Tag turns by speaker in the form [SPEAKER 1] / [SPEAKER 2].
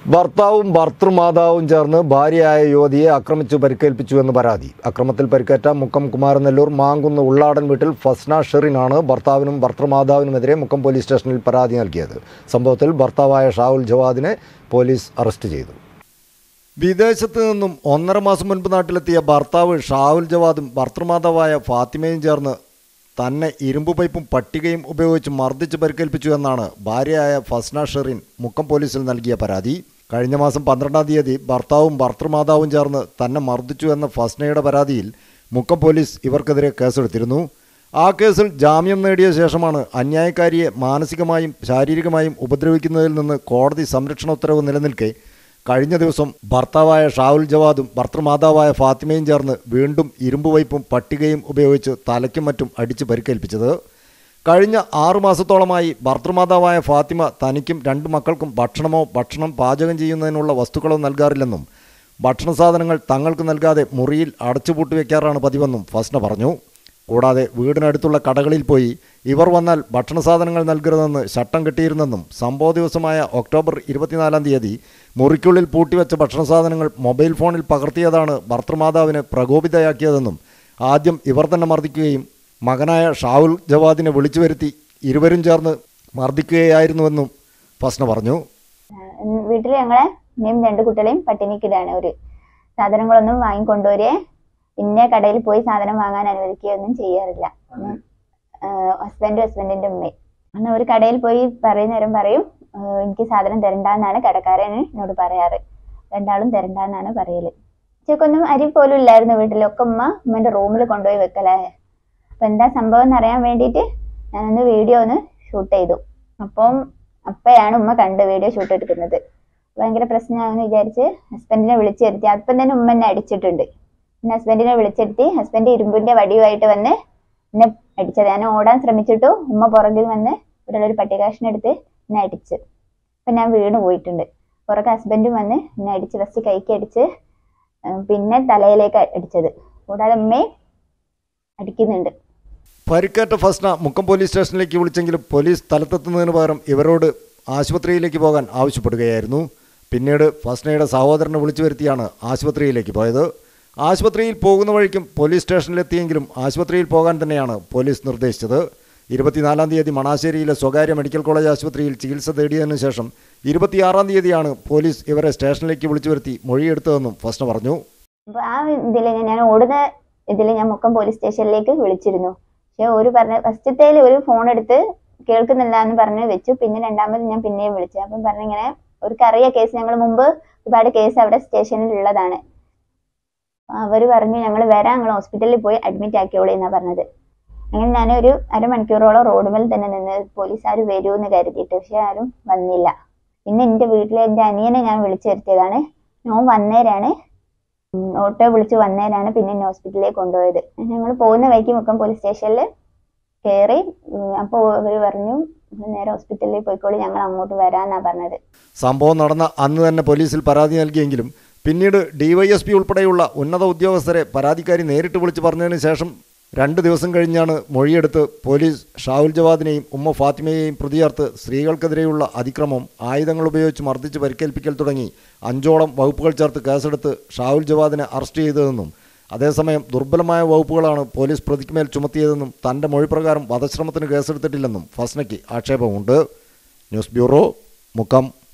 [SPEAKER 1] ഭർത്താവും ഭർത്തൃമാതാവും ചേർന്ന് ഭാര്യയായ യുവതിയെ ആക്രമിച്ചു പരിക്കേൽപ്പിച്ചുവെന്ന് പരാതി അക്രമത്തിൽ പരിക്കേറ്റ മുക്കം കുമാരനെല്ലൂർ മാങ്കുന്ന് ഉള്ളാടൻ വീട്ടിൽ ഫസ്ന ഷെറിനാണ് ഭർത്താവിനും ഭർത്തൃമാതാവിനുമെതിരെ മുക്കം പോലീസ് സ്റ്റേഷനിൽ പരാതി നൽകിയത് സംഭവത്തിൽ ഭർത്താവായ ഷാവുൽ ജവാദിനെ പോലീസ് അറസ്റ്റ് ചെയ്തു വിദേശത്ത് നിന്നും ഒന്നര മാസം മുൻപ് നാട്ടിലെത്തിയ ഭർത്താവ് ഷാവുൽ ജവാദും ഭർത്തൃമാതാവായ ഫാത്തിമയും ചേർന്ന് തന്നെ ഇരുമ്പ് പൈപ്പും പട്ടികയും ഉപയോഗിച്ച് മർദ്ദിച്ച് പരിക്കേൽപ്പിച്ചു എന്നാണ് ഭാര്യയായ ഫസ്ന ഷെറിൻ മുക്കം പോലീസിൽ നൽകിയ പരാതി കഴിഞ്ഞ മാസം പന്ത്രണ്ടാം തീയതി ഭർത്താവും ഭർത്തൃമാതാവും ചേർന്ന് തന്നെ മർദ്ദിച്ചു എന്ന ഫസ്നയുടെ പരാതിയിൽ മുക്കം പോലീസ് ഇവർക്കെതിരെ കേസെടുത്തിരുന്നു ആ കേസിൽ ജാമ്യം നേടിയ ശേഷമാണ് അന്യായക്കാരിയെ മാനസികമായും ശാരീരികമായും ഉപദ്രവിക്കുന്നതിൽ നിന്ന് കോടതി സംരക്ഷണ ഉത്തരവ് നിലനിൽക്കെ കഴിഞ്ഞ ദിവസം ഭർത്താവായ ഷാവുൽ ജവാദും ഭർത്തൃമാതാവായ ഫാത്തിമയും ചേർന്ന് വീണ്ടും ഇരുമ്പ് വയ്പും പട്ടികയും ഉപയോഗിച്ച് തലയ്ക്കും മറ്റും അടിച്ച് പരിക്കേൽപ്പിച്ചത് കഴിഞ്ഞ ആറു മാസത്തോളമായി ഭർത്തൃമാതാവായ ഫാത്തിമ തനിക്കും രണ്ട് മക്കൾക്കും ഭക്ഷണമോ ഭക്ഷണം പാചകം ചെയ്യുന്നതിനുള്ള വസ്തുക്കളോ നൽകാറില്ലെന്നും ഭക്ഷണ സാധനങ്ങൾ തങ്ങൾക്ക് നൽകാതെ മുറിയിൽ അടച്ചുപൂട്ടി വയ്ക്കാറാണ് പതിവെന്നും ഫസ്ന പറഞ്ഞു കൂടാതെ വീടിനടുത്തുള്ള കടകളിൽ പോയി ഇവർ വന്നാൽ ഭക്ഷണ സാധനങ്ങൾ നൽകരുതെന്ന് ചട്ടം കെട്ടിയിരുന്നെന്നും സംഭവ ദിവസമായ ഒക്ടോബർ ഇരുപത്തിനാലാം തീയതി മുറിക്കുള്ളിൽ പൂട്ടിവെച്ച ഭക്ഷണ സാധനങ്ങൾ മൊബൈൽ ഫോണിൽ പകർത്തിയതാണ് ഭർത്തൃമാതാവിനെ പ്രകോപിതയാക്കിയതെന്നും ആദ്യം ഇവർ തന്നെ മർദ്ദിക്കുകയും മകനായ ഷാവുൽ ജവാദിനെ വിളിച്ചു വരുത്തി ഇരുവരും ചേർന്ന് മർദ്ദിക്കുകയായിരുന്നുവെന്നും ഫസ്ന പറഞ്ഞു
[SPEAKER 2] വീട്ടിൽ ഞങ്ങളെ ഇനിയും രണ്ട് കുട്ടികളെയും പട്ടിണിക്കിടാണ് ഒരു സാധനങ്ങളൊന്നും വാങ്ങിക്കൊണ്ടുവരെ പിന്നെ കടയിൽ പോയി സാധനം വാങ്ങാൻ അനുവദിക്കുകയൊന്നും ചെയ്യാറില്ല ഹസ്ബൻഡും ഹസ്ബൻഡിന്റെ ഉമ്മയും അന്ന് ഒരു കടയിൽ പോയി പറയുന്ന നേരം പറയും "ഏഹ് എനിക്ക് സാധനം തരണ്ടെന്നാണ് കടക്കാരൻ എന്നോട് പറയാറ് രണ്ടാളും തരണ്ടെന്നാണ് പറയല് ഉച്ചക്കൊന്നും അരി പോലും ഇല്ലായിരുന്നു വീട്ടിലൊക്കെ ഉമ്മ ഉമ്മന്റെ റൂമിൽ കൊണ്ടുപോയി വെക്കലേ അപ്പൊ എന്താ സംഭവം എന്ന് അറിയാൻ വേണ്ടിയിട്ട് ഞാനൊന്ന് വീഡിയോ ഒന്ന് ഷൂട്ട് ചെയ്തു അപ്പം അപ്പയാണ് ഉമ്മ കണ്ട് വീഡിയോ ഷൂട്ട് എടുക്കുന്നത് ഭയങ്കര പ്രശ്നമാണെന്ന് വിചാരിച്ച് ഹസ്ബൻഡിനെ വിളിച്ചു വരുത്തി അപ്പം തന്നെ ഉമ്മ എന്നെ അടിച്ചിട്ടുണ്ട് പിന്നെ ഹസ്ബൻഡിനെ വിളിച്ചെടുത്തി ഹസ്ബൻഡ് ഇരുമ്പിന്റെ വടിയുമായിട്ട് വന്ന് എന്നെ അടിച്ചത് ഞാൻ ഓടാൻ ശ്രമിച്ചിട്ടു ഉമ്മ പുറകിൽ വന്ന് ഇവിടെ ഒരു പട്ടികാശിനെ എടുത്ത് എന്നെ അടിച്ച് അപ്പം ഞാൻ വീണ് പോയിട്ടുണ്ട് പുറകെ ഹസ്ബൻഡും വന്ന് എന്നെ അടിച്ച് ഫസ്റ്റ് കൈക്ക് അടിച്ച് ഏർ പിന്നെ തലയിലേക്ക് അടിച്ചത് കൂടാതെ ഉമ്മയും അടിക്കുന്നുണ്ട്
[SPEAKER 1] പരിക്കേറ്റ ഫസ്ന മുക്കം പോലീസ് സ്റ്റേഷനിലേക്ക് വിളിച്ചെങ്കിലും പോലീസ് സ്ഥലത്തെത്തുന്നതിന് പകരം ഇവരോട് ആശുപത്രിയിലേക്ക് പോകാൻ ആവശ്യപ്പെടുകയായിരുന്നു പിന്നീട് ഫസ്നയുടെ സഹോദരനെ വിളിച്ചു വരുത്തിയാണ് ആശുപത്രിയിലേക്ക് പോയത് ആശുപത്രിയിൽ പോകുന്ന വഴിക്കും പോലീസ് സ്റ്റേഷനിലെത്തിയെങ്കിലും ആശുപത്രിയിൽ പോകാൻ തന്നെയാണ് പോലീസ് നിർദ്ദേശിച്ചത് ഇരുപത്തിനാലാം തീയതി മണാശ്ശേരിയിലെ സ്വകാര്യ മെഡിക്കൽ കോളേജ് ആശുപത്രിയിൽ ചികിത്സ തേടിയതിനു ശേഷം ഇരുപത്തിയാറാം തീയതിയാണ് പോലീസ് ഇവരെ സ്റ്റേഷനിലേക്ക് വിളിച്ചു വരുത്തി മൊഴിയെടുത്തതെന്നും ഫസ്ന പറഞ്ഞു
[SPEAKER 2] അപ്പൊ ആ ഇതില് ഞാൻ- ഞാൻ ഓടുന്ന ഇതിൽ ഞാൻ മുക്കം പോലീസ് സ്റ്റേഷനിലേക്ക് വിളിച്ചിരുന്നു പക്ഷെ ഒരു പറഞ്ഞ ഫസ്റ്റത്തേൽ ഒരു ഫോൺ എടുത്ത് കേൾക്കുന്നില്ല എന്ന് പറഞ്ഞ് വെച്ചു പിന്നെ രണ്ടാമത് ഞാൻ പിന്നെയും വിളിച്ചു അപ്പം പറഞ്ഞു ഇങ്ങനെ ഒരു കറിയ കേസ് ഞങ്ങൾ മുമ്പ് ഒരുപാട് കേസ് അവിടെ സ്റ്റേഷനിൽ ഉള്ളതാണ് അവർ പറഞ്ഞു ഞങ്ങൾ വരാം ഞങ്ങൾ ഹോസ്പിറ്റലിൽ പോയി അഡ്മിറ്റ് ആക്കിയോളൂ എന്നാ പറഞ്ഞത് അങ്ങനെ ഞാനൊരു അരമണിക്കൂറോളം റോഡുമേൽ തന്നെ നിന്ന് പോലീസുകാർ വരുമെന്ന് കരുതിയിട്ട് പക്ഷെ ആരും വന്നില്ല പിന്നെ എൻ്റെ വീട്ടിലെ എൻ്റെ അനിയനെ ഞാൻ വിളിച്ചു വരുത്തിയതാണ് ഞാൻ വന്നേരാണ് ഉം, ഓട്ടോ വിളിച്ച് വന്നേരാണ് പിന്നെ എന്നെ ഹോസ്പിറ്റലിലേക്ക് കൊണ്ടുപോയത് ഞങ്ങൾ പോകുന്ന വഴിക്ക് മുക്കം പോലീസ് സ്റ്റേഷനിൽ കയറി അപ്പോൾ അവർ പറഞ്ഞു "നിങ്ങൾ നേരെ ഹോസ്പിറ്റലിൽ പോയിക്കോളി ഞങ്ങൾ അങ്ങോട്ട് വരാമെന്നാണ് പറഞ്ഞത്
[SPEAKER 1] സംഭവം നടന്ന അന്ന് തന്നെ പോലീസിൽ പരാതി നൽകിയെങ്കിലും പിന്നീട് ഡിവൈഎസ്പി ഉൾപ്പെടെയുള്ള ഉന്നത ഉദ്യോഗസ്ഥരെ പരാതിക്കാരി നേരിട്ട് വിളിച്ച് പറഞ്ഞതിന് ശേഷം രണ്ട് ദിവസം കഴിഞ്ഞാണ് മൊഴിയെടുത്ത് പോലീസ് ഷാവുൽ ജവാദിനെയും ഉമ്മ ഫാത്തിമയെയും പ്രതിചേർത്ത് സ്ത്രീകൾക്കെതിരെയുള്ള അതിക്രമം ആയുധങ്ങൾ ഉപയോഗിച്ച് മർദ്ദിച്ച് പരിക്കേൽപ്പിക്കൽ തുടങ്ങി അഞ്ചോളം വകുപ്പുകൾ ചേർത്ത് കേസെടുത്ത് ഷാവുൽ ജവാദിനെ അറസ്റ്റ് ചെയ്തതെന്നും അതേസമയം ദുർബലമായ വകുപ്പുകളാണ് പോലീസ് പ്രതിക്കുമേൽ ചുമത്തിയതെന്നും തൻ്റെ മൊഴിപ്രകാരം വധശ്രമത്തിന് കേസെടുത്തിട്ടില്ലെന്നും ഫസ്നയ്ക്ക് ആക്ഷേപമുണ്ട് ന്യൂസ് ബ്യൂറോ മുക്കം